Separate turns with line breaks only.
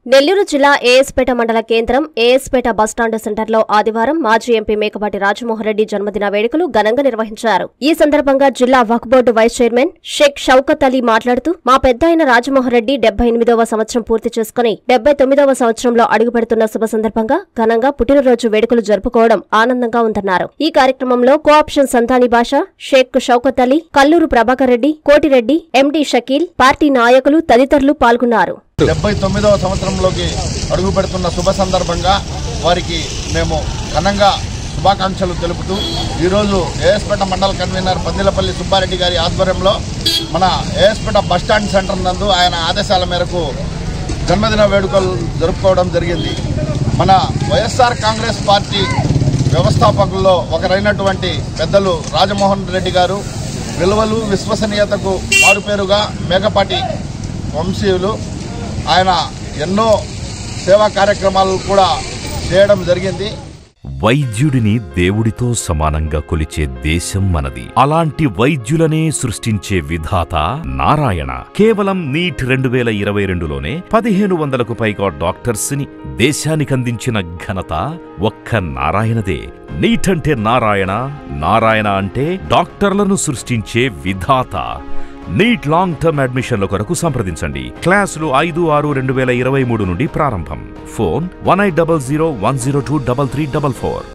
నెల్లూరు జిల్లా ఏఎస్పేట మండల కేంద్రం ఏఎస్పేట బస్టాండ్ సెంటర్లో ఆదివారం మాజీ ఎంపీ మేకపాటి రాజమోహన్ రెడ్డి జన్మదిన వేడుకలు ఘనంగా నిర్వహించారు ఈ సందర్భంగా జిల్లా Waqf board vice chairman Sheikh Shaukat Ali మాట్లాడుతూ మా పెద్ద అయిన రాజమోహన్ రెడ్డి డెబ్బై ఎనిమిదవ సంవత్సరం పూర్తి చేసుకుని డెబ్బై తొమ్మిదవ సంవత్సరంలో అడుగుపెడుతున్న శుభ సందర్భంగా ఘనంగా పుట్టినరోజు వేడుకలు జరుపుకోవడం ఆనందంగా ఉందన్నారు ఈ కార్యక్రమంలో కోఆప్షన్ సంతాని భాష షేక్ షౌకత్ అలీ కల్లూరు ప్రభాకర్ రెడ్డి కోటిరెడ్డి ఎండి షకీల్ పార్టీ నాయకులు తదితరులు పాల్గొన్నారు
డెబ్బై తొమ్మిదవ సంవత్సరంలోకి అడుగు పెడుతున్న శుభ సందర్భంగా వారికి మేము ఘనంగా శుభాకాంక్షలు తెలుపుతూ ఈరోజు ఏఎస్పేట మండల కన్వీనర్ పందిలపల్లి సుబ్బారెడ్డి గారి ఆధ్వర్యంలో మన ఏఎస్పేట బస్టాండ్ సెంటర్ నందు ఆయన ఆదేశాల మేరకు జన్మదిన వేడుకలు జరుపుకోవడం జరిగింది మన వైఎస్ఆర్ కాంగ్రెస్ పార్టీ వ్యవస్థాపకుల్లో ఒకరైనటువంటి పెద్దలు రాజమోహన్ రెడ్డి గారు విలువలు విశ్వసనీయతకు మారుపేరుగా మేకపాటి వంశీయులు ఆయన ఎన్నో సేవా కార్యక్రమాలు కూడా చేయడం జరిగింది
వైద్యుడిని దేవుడితో సమానంగా కొలిచే దేశం మనది అలాంటి వైద్యులనే సృష్టించే విధాత నారాయణ కేవలం నీట్ రెండు వేల ఇరవై రెండులోనే పదిహేను వందలకు పైగా డాక్టర్స్ ని దేశానికి అందించిన ఘనత ఒక్క నారాయణదే నీట్ అంటే నారాయణ నారాయణ అంటే డాక్టర్లను సృష్టించే విధాత నీట్ లాంగ్ టర్మ్ అడ్మిషన్ల కొరకు సంప్రదించండి క్లాసులు ఐదు ఆరు రెండు వేల ఇరవై మూడు నుండి ప్రారంభం phone one eight double zero one zero two double three double four